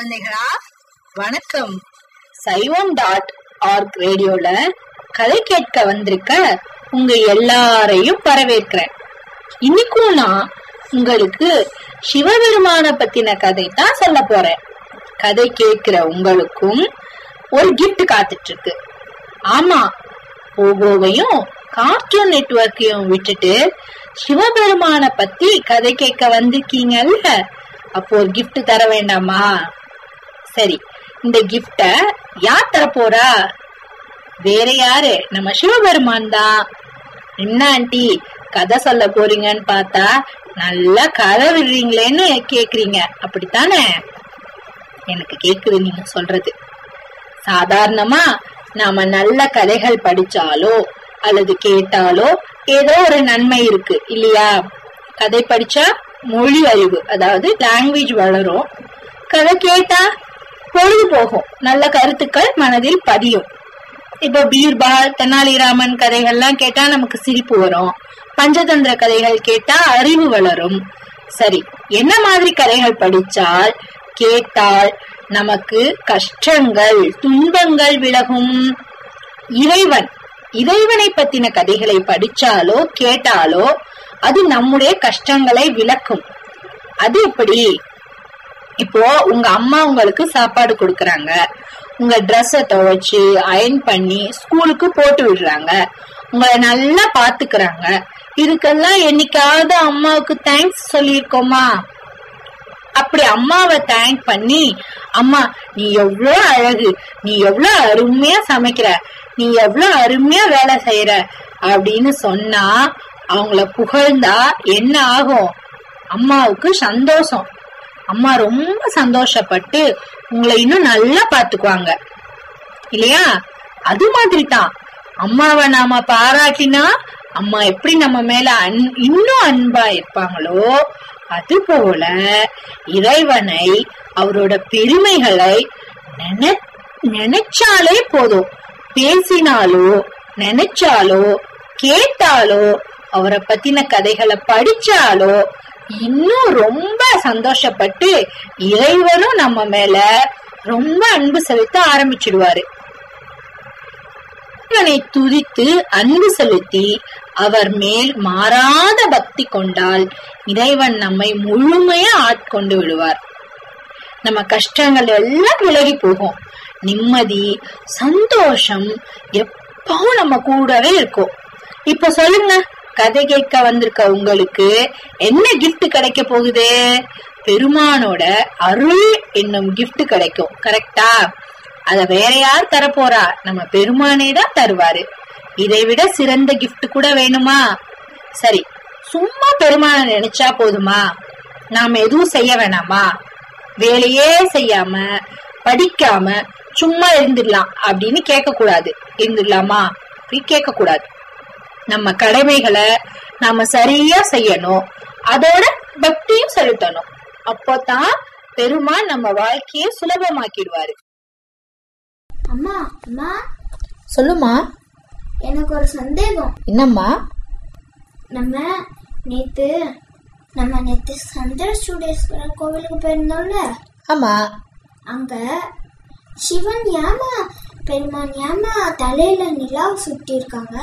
குழந்தைகளா வணக்கம் சைவம் டாட் ஆர்க் ரேடியோல கதை கேட்க வந்திருக்க உங்க எல்லாரையும் வரவேற்கிறேன் இன்னைக்கும் நான் உங்களுக்கு சிவபெருமான பத்தின கதை தான் சொல்ல போறேன் கதை கேட்கிற உங்களுக்கும் ஒரு கிஃப்ட் காத்துட்டு இருக்கு ஆமா போகோவையும் கார்ட்டூன் நெட்வொர்க்கையும் விட்டுட்டு சிவபெருமான பத்தி கதை கேட்க வந்திருக்கீங்கல்ல அப்போ ஒரு gift தர வேண்டாமா சரி இந்த கிஃப்ட யார் தர போறா வேற யாரு நம்ம சிவபெருமான் தான் என்ன ஆண்டி கதை சொல்ல போறீங்கன்னு பார்த்தா நல்லா கதை விடுறீங்களேன்னு கேக்குறீங்க அப்படித்தானே எனக்கு கேக்குது நீங்க சொல்றது சாதாரணமா நாம நல்ல கதைகள் படிச்சாலோ அல்லது கேட்டாலோ ஏதோ ஒரு நன்மை இருக்கு இல்லையா கதை படிச்சா மொழி அறிவு அதாவது லாங்குவேஜ் வளரும் கதை கேட்டா பொழுது போகும் நல்ல கருத்துக்கள் மனதில் பதியும் இப்ப பீர்பால் தெனாலிராமன் கதைகள்லாம் கேட்டா நமக்கு சிரிப்பு வரும் பஞ்சதந்திர கதைகள் கேட்டா அறிவு வளரும் சரி என்ன மாதிரி கதைகள் படிச்சால் கேட்டால் நமக்கு கஷ்டங்கள் துன்பங்கள் விலகும் இறைவன் இறைவனை பத்தின கதைகளை படிச்சாலோ கேட்டாலோ அது நம்முடைய கஷ்டங்களை விளக்கும் அது எப்படி இப்போ உங்க அம்மா உங்களுக்கு சாப்பாடு கொடுக்கறாங்க உங்க ட்ரெஸ்ஸ துவைச்சு அயன் பண்ணி ஸ்கூலுக்கு போட்டு விடுறாங்க உங்களை நல்லா பாத்துக்கிறாங்க இதுக்கெல்லாம் என்னைக்காவது அம்மாவுக்கு தேங்க்ஸ் சொல்லியிருக்கோமா அப்படி அம்மாவை தேங்க் பண்ணி அம்மா நீ எவ்வளவு அழகு நீ எவ்வளவு அருமையா சமைக்கிற நீ எவ்வளவு அருமையா வேலை செய்யற அப்படின்னு சொன்னா அவங்கள புகழ்ந்தா என்ன ஆகும் அம்மாவுக்கு சந்தோஷம் அம்மா ரொம்ப சந்தோஷப்பட்டு உங்களை இன்னும் நல்லா பாத்துக்குவாங்க இல்லையா அது மாதிரி தான் அம்மாவை நாம பாராட்டினா அம்மா எப்படி நம்ம மேல அன் இன்னும் அன்பா இருப்பாங்களோ அது போல இறைவனை அவரோட பெருமைகளை நினை நினைச்சாலே போதும் பேசினாலோ நினைச்சாலோ கேட்டாலோ அவரை பத்தின கதைகளை படிச்சாலோ இன்னும் ரொம்ப சந்தோஷப்பட்டு இறைவனும் நம்ம மேல ரொம்ப அன்பு செலுத்த ஆரம்பிச்சிடுவாரு இறைவனை துதித்து அன்பு செலுத்தி அவர் மேல் மாறாத பக்தி கொண்டால் இறைவன் நம்மை முழுமையா ஆட்கொண்டு விடுவார் நம்ம கஷ்டங்கள் எல்லாம் விலகி போகும் நிம்மதி சந்தோஷம் எப்பவும் நம்ம கூடவே இருக்கும் இப்ப சொல்லுங்க கதை கேட்க வந்திருக்க உங்களுக்கு என்ன gift கிடைக்க போகுது பெருமானோட அருள் என்னும் gift கிடைக்கும் கரெக்டா அத வேற யார் தரப்போறா நம்ம பெருமானே தான் தருவாரு இதை விட சிறந்த gift கூட வேணுமா சரி சும்மா பெருமான நினைச்சா போதுமா நாம எதுவும் செய்ய வேணாமா வேலையே செய்யாம படிக்காம சும்மா இருந்துடலாம் அப்படின்னு கேட்க கூடாது இருந்துடலாமா அப்படி கேட்க கூடாது நம்ம கடமைகளை நாம சரியா செய்யணும் அதோட பக்தியும் செலுத்தணும் அப்போதான் பெருமான் நம்ம வாழ்க்கையை சுலபமாக்கிடுவாரு அம்மா அம்மா சொல்லுமா எனக்கு ஒரு சந்தேகம் என்னம்மா நம்ம நேத்து நம்ம நேத்து சந்திர சூடேஸ்வரர் கோவிலுக்கு போயிருந்தோம்ல ஆமா அங்க சிவன் ஏமா பெருமான் ஏமா தலையில நிலாவை சுட்டி இருக்காங்க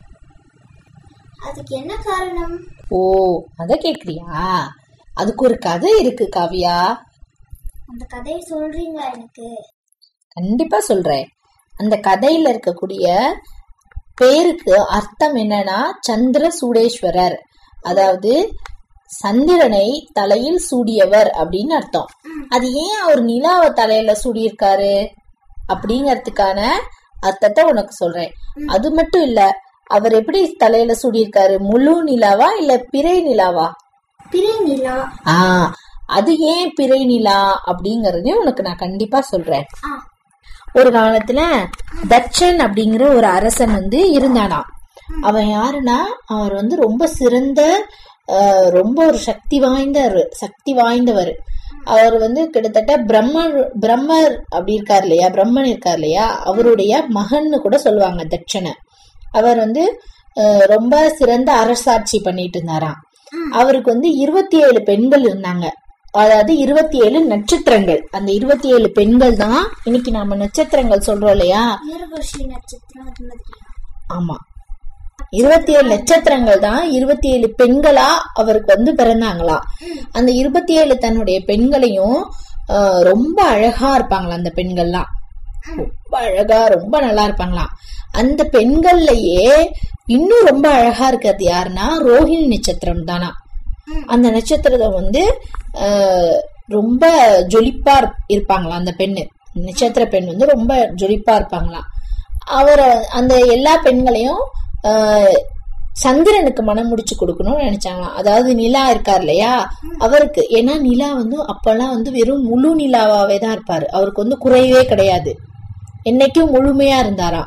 அதுக்கு என்ன காரணம் ஓ அத கேக்குறியா அதுக்கு ஒரு கதை இருக்கு காவியா அந்த கதையை சொல்றீங்களா எனக்கு கண்டிப்பா சொல்றேன் அந்த கதையில இருக்கக்கூடிய பேருக்கு அர்த்தம் என்னன்னா சந்திர சூடேஸ்வரர் அதாவது சந்திரனை தலையில் சூடியவர் அப்படின்னு அர்த்தம் அது ஏன் அவர் நிலாவை தலையில சூடியிருக்காரு அப்படிங்கறதுக்கான அர்த்தத்தை உனக்கு சொல்றேன் அது மட்டும் இல்ல அவர் எப்படி தலையில சூடியிருக்காரு முழு நிலாவா இல்ல பிறை நிலாவா பிறை நிலா ஆ அது ஏன் பிறை நிலா அப்படிங்கறதையும் உனக்கு நான் கண்டிப்பா சொல்றேன் ஆ ஒரு காலத்துல தட்சன் அப்படிங்கிற ஒரு அரசன் வந்து இருந்தானா அவன் யாருன்னா அவர் வந்து ரொம்ப சிறந்த அஹ், ரொம்ப ஒரு சக்தி வாய்ந்த சக்தி வாய்ந்தவர் அவர் வந்து கிட்டத்தட்ட பிரம்மர் பிரம்மர் அப்படி இருக்கார் இல்லையா பிரம்மன் இருக்கார் இல்லையா அவருடைய மகன்னு கூட சொல்லுவாங்க தட்சனை அவர் வந்து அஹ், ரொம்ப சிறந்த அரசாட்சி பண்ணிட்டு இருந்தாராம் அவருக்கு வந்து இருபத்தி ஏழு பெண்கள் இருந்தாங்க அதாவது இருபத்தி ஏழு நட்சத்திரங்கள் அந்த இருபத்தி ஏழு பெண்கள் தான் இன்னைக்கு நாம நட்சத்திரங்கள் சொல்றோம் இல்லையா நீர்கோஷி நட்சத்திரம் அது மாதிரியா ஆமா இருபத்தி ஏழு நட்சத்திரங்கள் தான் இருபத்தி ஏழு பெண்களா அவருக்கு வந்து பிறந்தாங்களாம் அந்த இருபத்தி ஏழு தன்னுடைய பெண்களையும் ஆஹ், ரொம்ப அழகா இருப்பாங்களாம் அந்த பெண்கள்லாம் ரொம்ப அழகா ரொம்ப நல்லா இருப்பாங்களாம் அந்த பெண்கள்லயே இன்னும் ரொம்ப அழகா இருக்கிறது யாருன்னா ரோஹிணி நட்சத்திரம் தானா அந்த நட்சத்திரத்தை வந்து ஆஹ், ரொம்ப ஜொலிப்பா இருப்- இருப்பாங்களாம் அந்த பெண்ணு நட்சத்திர பெண் வந்து ரொம்ப ஜொலிப்பா இருப்பாங்களாம் அவரை அந்த எல்லா பெண்களையும் ஆஹ், சந்திரனுக்கு மனம் முடிச்சு கொடுக்கணும்னு நினைச்சாங்களாம் அதாவது நிலா இருக்கார் இல்லையா அவருக்கு ஏன்னா நிலா வந்து அப்பெல்லாம் வந்து வெறும் முழு நிலாவாவே தான் இருப்பாரு அவருக்கு வந்து குறைவே கிடையாது என்னைக்கும் முழுமையா இருந்தாராம்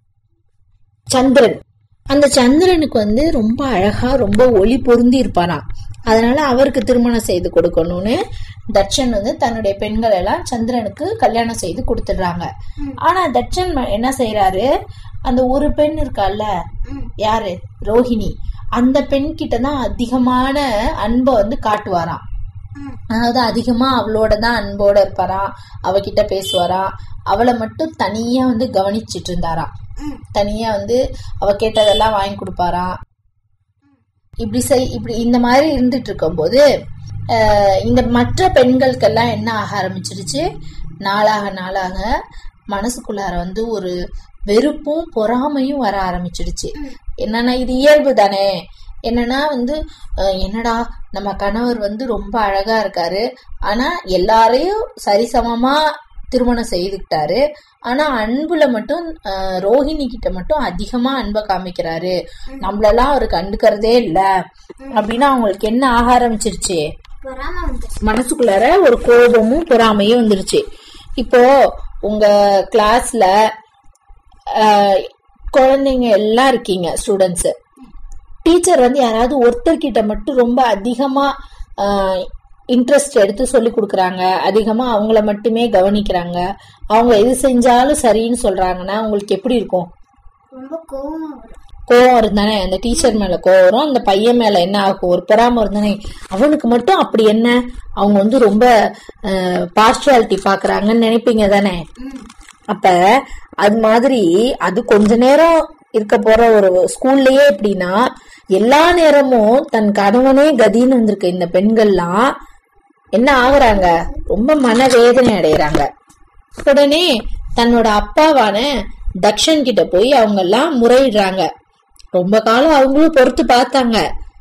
சந்திரன் அந்த சந்திரனுக்கு வந்து ரொம்ப அழகா ரொம்ப ஒளி பொருந்தி இருப்பாராம் அதனால அவருக்கு திருமணம் செய்து கொடுக்கணும்னு தட்சன் வந்து தன்னுடைய பெண்கள் எல்லாம் சந்திரனுக்கு கல்யாணம் செய்து கொடுத்துடுறாங்க ஆனா தட்சன் ம- என்ன செய்யறாரு அந்த ஒரு பெண் இருக்கால்ல யாரு ரோஹிணி அந்த பெண் கிட்ட தான் அதிகமான அன்பை வந்து காட்டுவாராம் அதாவது அதிகமா அவளோட தான் அன்போட இருப்பாராம் அவகிட்ட பேசுவாராம் அவளை மட்டும் தனியா வந்து கவனிச்சிட்டு இருந்தாராம் தனியா வந்து அவ கேட்டதெல்லாம் வாங்கி கொடுப்பாராம் இப்படி செய் இப்படி இந்த மாதிரி இருந்துட்டு இருக்கும்போது அஹ், இந்த மற்ற பெண்களுக்கெல்லாம் என்ன ஆக ஆரம்பிச்சிருச்சு நாளாக நாளாக மனசுக்குள்ளார வந்து ஒரு வெறுப்பும் பொறாமையும் வர ஆரம்பிச்சிடுச்சு என்னன்னா இது இயல்பு தானே என்னன்னா வந்து அஹ், என்னடா நம்ம கணவர் வந்து ரொம்ப அழகா இருக்காரு ஆனா எல்லாரையும் சரிசமமா திருமணம் செய்துக்கிட்டாரு ஆனா அன்புல மட்டும் அஹ், ரோஹிணி கிட்ட மட்டும் அதிகமா அன்பை காமிக்கிறாரு நம்மளெல்லாம் அவர் கண்டுக்கிறதே இல்ல அப்படின்னு அவங்களுக்கு என்ன ஆக ஆரம்பிச்சிருச்சு பொறாம வந்து மனசுக்குள்ளார ஒரு கோபமும் பொறாமையும் வந்துருச்சு இப்போ உங்க கிளாஸ்ல குழந்தைங்க எல்லாம் இருக்கீங்க ஸ்டூடெண்ட்ஸ் டீச்சர் வந்து யாராவது ஒருத்தர்கிட்ட மட்டும் ரொம்ப அதிகமா இன்ட்ரெஸ்ட் எடுத்து சொல்லி கொடுக்குறாங்க அதிகமா அவங்கள மட்டுமே கவனிக்கிறாங்க அவங்க எது செஞ்சாலும் சரின்னு சொல்றாங்கன்னா உங்களுக்கு எப்படி இருக்கும் ரொம்ப கோவமா வரும் கோவம் இருந்தானே அந்த டீச்சர் மேல கோவம் வரும் அந்த பையன் மேல என்ன ஆகும் ஒரு பொறாம இருந்தானே அவனுக்கு மட்டும் அப்படி என்ன அவங்க வந்து ரொம்ப பார்ஷுவாலிட்டி பாக்குறாங்கன்னு நினைப்பீங்க தானே அப்ப அது மாதிரி அது கொஞ்ச நேரம் இருக்க போற ஒரு ஸ்கூல்லயே எப்படின்னா எல்லா நேரமும் தன் கணவனே கதின்னு வந்திருக்க இந்த பெண்கள்லாம் என்ன ஆகுறாங்க ரொம்ப மனவேதனை அடையறாங்க உடனே தன்னோட அப்பாவான தக்ஷன் கிட்ட போய் அவங்க எல்லாம் முறையிடுறாங்க ரொம்ப காலம் அவங்களும் பொறுத்து பார்த்தாங்க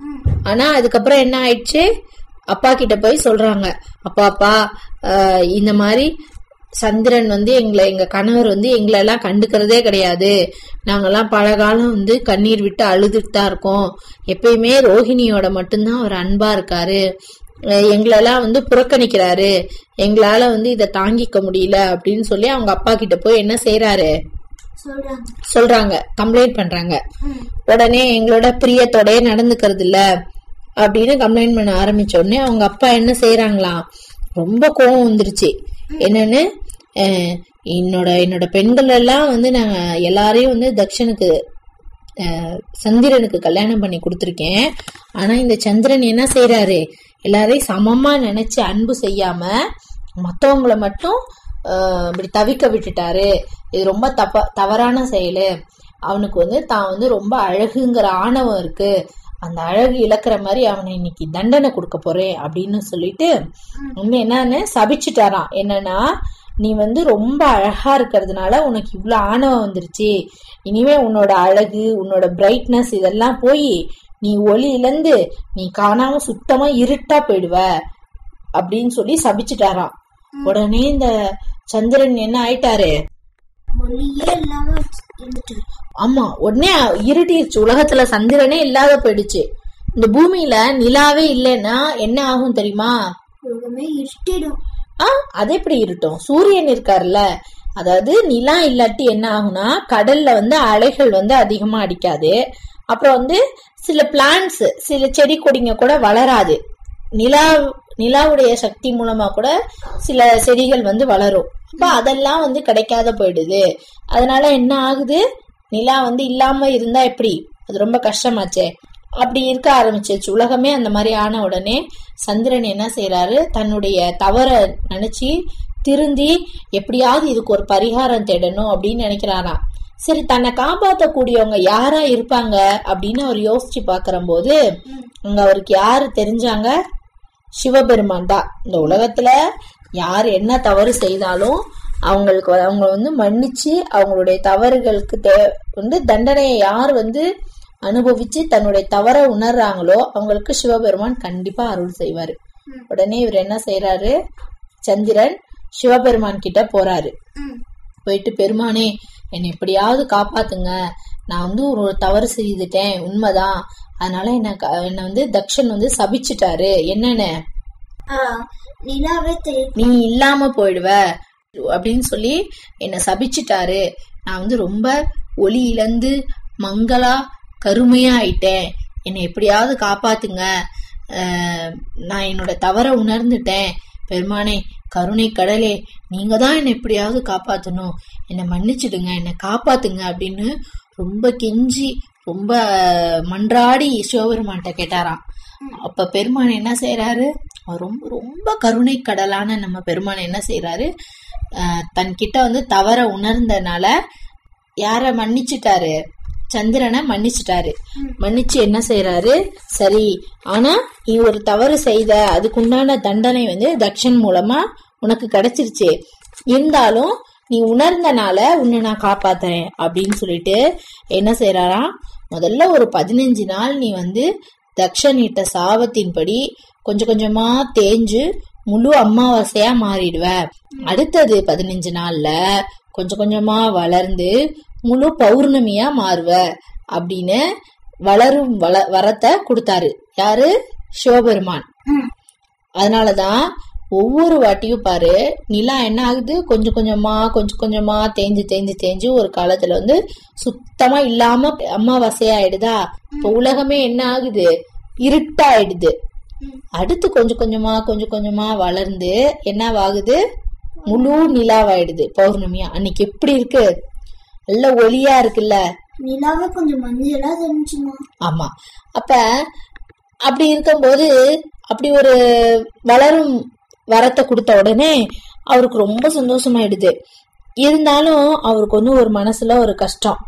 ஆனா அதுக்கப்புறம் என்ன ஆயிடுச்சு அப்பா கிட்ட போய் சொல்றாங்க அப்பா அப்பா ஆஹ் இந்த மாதிரி சந்திரன் வந்து எங்களை எங்க கணவர் வந்து எங்களை எல்லாம் கண்டுக்கிறதே கிடையாது நாங்கெல்லாம் பல காலம் வந்து கண்ணீர் விட்டு அழுதுட்டு தான் இருக்கோம் எப்பயுமே ரோஹிணியோட மட்டும்தான் அவர் அன்பா இருக்காரு அஹ் எங்களெல்லாம் வந்து புறக்கணிக்கிறாரு எங்களால வந்து இதை தாங்கிக்க முடியல அப்படின்னு சொல்லி அவங்க அப்பா கிட்ட போய் என்ன செய்யறாரு சொல்றாங்க சொல்றாங்க கம்ப்ளைண்ட் பண்றாங்க உடனே எங்களோட பிரியத்தோடயே நடந்துக்கிறது இல்ல அப்படின்னு கம்ப்ளைண்ட் பண்ண ஆரம்பிச்ச உடனே அவங்க அப்பா என்ன செய்யறாங்களாம் ரொம்ப கோவம் வந்துருச்சு என்னன்னு அஹ், என்னோட என்னோட பெண்கள் எல்லாம் வந்து நாங்க எல்லாரையும் வந்து தக்ஷனுக்கு அஹ், சந்திரனுக்கு கல்யாணம் பண்ணி கொடுத்துருக்கேன் ஆனா இந்த சந்திரன் என்ன செய்யறாரு எல்லாரையும் சமமா நினைச்சு அன்பு செய்யாம மத்தவங்கள மட்டும் அஹ், இப்படி தவிக்க விட்டுட்டாரு இது ரொம்ப தப்ப தவறான செயலு அவனுக்கு வந்து தான் வந்து ரொம்ப அழகுங்கிற ஆணவம் இருக்கு அந்த அழகு இழக்கிற மாதிரி அவனை இன்னைக்கு தண்டனை கொடுக்க போறேன் அப்படின்னு சொல்லிட்டு இன்னும் என்னன்னு சபிச்சுட்டாராம் என்னன்னா நீ வந்து ரொம்ப அழகா இருக்கிறதுனால உனக்கு இவ்வளவு ஆணவம் வந்துருச்சு இனிமே உன்னோட அழகு உன்னோட பிரைட்னஸ் இதெல்லாம் போய் நீ ஒளி இழந்து நீ காணாம சுத்தமா இருட்டா போயிடுவ அப்படின்னு சொல்லி சபிச்சுட்டாராம் உடனே இந்த சந்திரன் என்ன ஆயிட்டாரு ஒளியே இல்லாம இருந்துட்டு ஆமா உடனே இருட்டிருச்சு உலகத்துல சந்திரனே இல்லாத போயிடுச்சு இந்த பூமியில நிலாவே இல்லைன்னா என்ன ஆகும் தெரியுமா உலகமே இருட்டிடும் ஆ அது எப்படி இருட்டும் சூரியன் இருக்காருல்ல அதாவது நிலா இல்லாட்டி என்ன ஆகும்னா கடல்ல வந்து அலைகள் வந்து அதிகமா அடிக்காது அப்புறம் வந்து சில பிளான்ட்ஸ் சில செடி கொடிங்க கூட வளராது நிலா நிலாவுடைய சக்தி மூலமா கூட சில செடிகள் வந்து வளரும் அப்ப அதெல்லாம் வந்து கிடைக்காத போயிடுது அதனால என்ன ஆகுது நிலா வந்து இல்லாம இருந்தா எப்படி அது ரொம்ப கஷ்டமாச்சே அப்படி இருக்க ஆரம்பிச்சிருச்சு உலகமே அந்த மாதிரி ஆன உடனே சந்திரன் என்ன செய்யறாரு தன்னுடைய தவற நினைச்சு திருந்தி எப்படியாவது இதுக்கு ஒரு பரிகாரம் தேடணும் அப்படின்னு நினைக்கிறாராம் சரி தன்னை காப்பாற்றக்கூடியவங்க யாரா இருப்பாங்க அப்படின்னு அவர் யோசிச்சு பாக்குறம்போது அங்க அவருக்கு யாரு தெரிஞ்சாங்க சிவபெருமான் தான் இந்த உலகத்துல யார் என்ன தவறு செய்தாலும் அவங்களுக்கு வ- அவங்க வந்து மன்னிச்சு அவங்களுடைய தவறுகளுக்கு தே வந்து தண்டனையை யார் வந்து அனுபவிச்சு தன்னுடைய தவறை உணர்றாங்களோ அவங்களுக்கு சிவபெருமான் கண்டிப்பா அருள் செய்வாரு உடனே இவர் என்ன செய்யறாரு சந்திரன் சிவபெருமான் கிட்ட போறாரு போயிட்டு பெருமானே என்னை எப்படியாவது காப்பாத்துங்க நான் வந்து ஒரு தவறு செய்துட்டேன் உண்மைதான் அதனால என்ன க- என்னை வந்து தக்ஷன் வந்து சபிச்சிட்டாரு என்னன்னு நிலாவே தெரியும் நீ இல்லாம போயிடுவ அப்படின்னு சொல்லி என்னை சபிச்சிட்டாரு நான் வந்து ரொம்ப ஒளி இழந்து மங்களா கருமையா ஆயிட்டேன் என்னை எப்படியாவது காப்பாத்துங்க அஹ், நான் என்னோட தவற உணர்ந்துட்டேன் பெருமானே கருணை கடலே நீங்க தான் என்னை எப்படியாவது காப்பாத்தணும் என்னை மன்னிச்சிடுங்க என்னை காப்பாத்துங்க அப்படின்னு ரொம்ப கெஞ்சி ரொம்ப மன்றாடி சிவபெருமான்கிட்ட கேட்டாராம் அப்ப பெருமான் என்ன செய்யறாரு அவர் ரொம்ப ரொம்ப கருணை கடலான நம்ம பெருமான் என்ன செய்யறாரு தன்கிட்ட வந்து தவற உணர்ந்தனால யார மன்னிச்சிட்டாரு சந்திரனை மன்னிச்சிட்டாரு மன்னிச்சு என்ன செய்யறாரு சரி ஆனா நீ ஒரு தவறு செய்த அதுக்குண்டான தண்டனை வந்து தக்ஷன் மூலமா உனக்கு கிடைச்சிருச்சு இருந்தாலும் நீ உணர்ந்தனால உன்னை நான் காப்பாத்துறேன் அப்படின்னு சொல்லிட்டு என்ன செய்யறாராம் முதல்ல ஒரு பதினஞ்சு நாள் நீ வந்து தக்ஷனிட்ட சாபத்தின்படி கொஞ்சம் கொஞ்சமா தேஞ்சு முழு அமாவாசையா மாறிடுவ அடுத்தது பதினஞ்சு நாள்ல கொஞ்சம் கொஞ்சமா வளர்ந்து முழு பௌர்ணமியா மாறுவ அப்படின்னு வளரும் வள வரத்தை கொடுத்தாரு யாரு சிவபெருமான் அதனாலதான் ஒவ்வொரு வாட்டியும் பாரு நிலா என்ன ஆகுது கொஞ்சம் கொஞ்சமா கொஞ்சம் கொஞ்சமா தேஞ்சு தேஞ்சு தேஞ்சு ஒரு காலத்துல வந்து சுத்தமா இல்லாம அமாவாசையா ஆயிடுதா இப்ப உலகமே என்ன ஆகுது இருட்டாயிடுது அடுத்து கொஞ்சம் கொஞ்சமா கொஞ்சம் கொஞ்சமா வளர்ந்து என்னவாகுது முழு நிலாவாயிடுது பௌர்ணமியா அன்னைக்கு எப்படி இருக்கு நல்ல ஒளியா இருக்குல்ல நிலாவே கொஞ்சம் மஞ்சளா தெரிஞ்சுமா ஆமா அப்ப அப்படி இருக்கும்போது அப்படி ஒரு வளரும் வரத்தை கொடுத்த உடனே அவருக்கு ரொம்ப சந்தோஷமாயிடுது இருந்தாலும் அவருக்கு வந்து ஒரு மனசுல ஒரு கஷ்டம்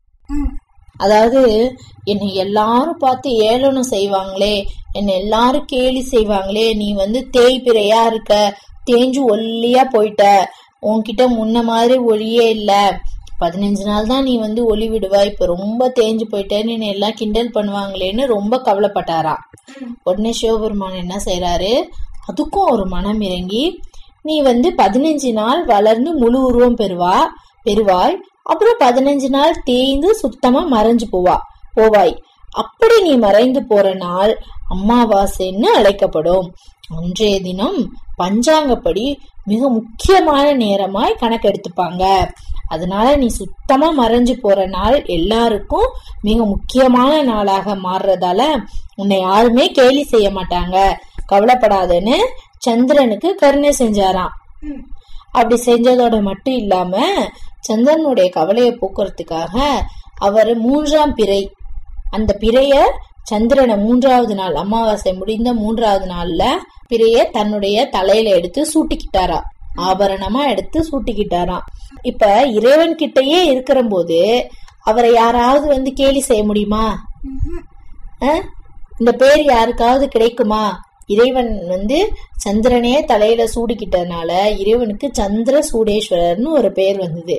அதாவது என்னை எல்லாரும் பார்த்து ஏளனம் செய்வாங்களே என்னை எல்லாரும் கேலி செய்வாங்களே நீ வந்து தேய்பிறையா இருக்க தேஞ்சு ஒல்லியா போயிட்ட உன்கிட்ட முன்ன மாதிரி ஒளியே இல்ல பதினஞ்சு நாள் தான் நீ வந்து ஒளி விடுவ இப்ப ரொம்ப தேஞ்சு போயிட்டேன்னு என்னை எல்லாம் கிண்டல் பண்ணுவாங்களேன்னு ரொம்ப கவலைப்பட்டாராம் உடனே சிவபெருமான் என்ன செய்யறாரு அதுக்கும் ஒரு மனம் இறங்கி நீ வந்து பதினஞ்சு நாள் வளர்ந்து முழு உருவம் பெறுவா பெறுவாய் அப்புறம் பதினஞ்சு நாள் தேய்ந்து சுத்தமா மறைஞ்சு போவா போவாய் அப்படி நீ மறைந்து போற நாள் அமாவாசைன்னு அழைக்கப்படும் அன்றைய தினம் பஞ்சாங்கப்படி மிக முக்கியமான நேரமாய் கணக்கெடுத்துப்பாங்க அதனால நீ சுத்தமா மறைஞ்சு போற நாள் எல்லாருக்கும் மிக முக்கியமான நாளாக மாறுறதால உன்னை யாருமே கேலி செய்ய மாட்டாங்க கவலைப்படாதன்னு சந்திரனுக்கு கருணை செஞ்சாராம் அப்படி செஞ்சதோட மட்டும் இல்லாம சந்திரனுடைய கவலையை போக்குறதுக்காக அவர் மூன்றாம் பிறை அந்த பிறைய சந்திரனை மூன்றாவது நாள் அமாவாசை முடிந்த மூன்றாவது நாள்ல பிறைய தன்னுடைய தலையில எடுத்து சூட்டிக்கிட்டாரா ஆபரணமா எடுத்து சூட்டிக்கிட்டாராம் இப்ப இறைவன் கிட்டயே இருக்கிற போது அவரை யாராவது வந்து கேலி செய்ய முடியுமா அஹ்? இந்த பேர் யாருக்காவது கிடைக்குமா இறைவன் வந்து சந்திரனே தலையில சூடிக்கிட்டதுனால இறைவனுக்கு சந்திர சூடேஸ்வரர்னு ஒரு பேர் வந்தது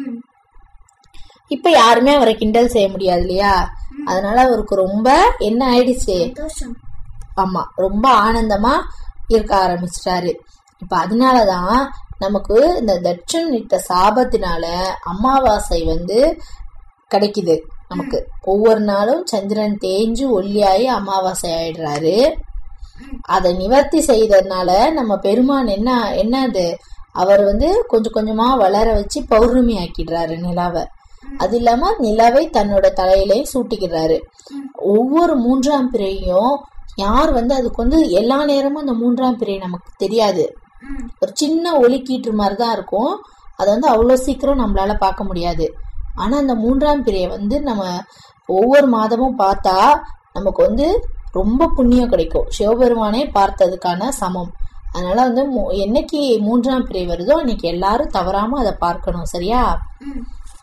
இப்ப யாருமே அவரை கிண்டல் செய்ய முடியாது இல்லையா அதனால அவருக்கு ரொம்ப என்ன ஆயிடுச்சு சந்தோஷம் ஆமா ரொம்ப ஆனந்தமா இருக்க ஆரம்பிச்சிட்டாரு இப்ப அதனாலதான் நமக்கு இந்த தட்சன் இட்ட சாபத்தினால அமாவாசை வந்து கிடைக்குது நமக்கு ஒவ்வொரு நாளும் சந்திரன் தேஞ்சு ஒல்லியாயி அமாவாசை ஆயிடுறாரு அதை நிவர்த்தி செய்ததுனால நம்ம பெருமான் என்ன என்னது அவர் வந்து கொஞ்சம் கொஞ்சமா வளர வச்சு பௌர்ணமி ஆக்கிடுறாரு நிலாவை அது இல்லாம நிலவை தன்னோட தலையிலே சூட்டிக்கிறாரு ஒவ்வொரு மூன்றாம் பிறையும் யார் வந்து அதுக்கு வந்து எல்லா நேரமும் அந்த மூன்றாம் பிறை நமக்கு தெரியாது ஒரு சின்ன ஒளி கீற்று மாதிரி தான் இருக்கும் அதை வந்து அவ்வளோ சீக்கிரம் நம்மளால பார்க்க முடியாது ஆனா அந்த மூன்றாம் பிறையை வந்து நம்ம ஒவ்வொரு மாதமும் பார்த்தா நமக்கு வந்து ரொம்ப புண்ணியம் கிடைக்கும் சிவபெருமானே பார்த்ததுக்கான சமம் அதனால வந்து மூ- என்னைக்கு மூன்றாம் பிறை வருதோ அன்னைக்கு எல்லாரும் தவறாம அதை பார்க்கணும் சரியா ம்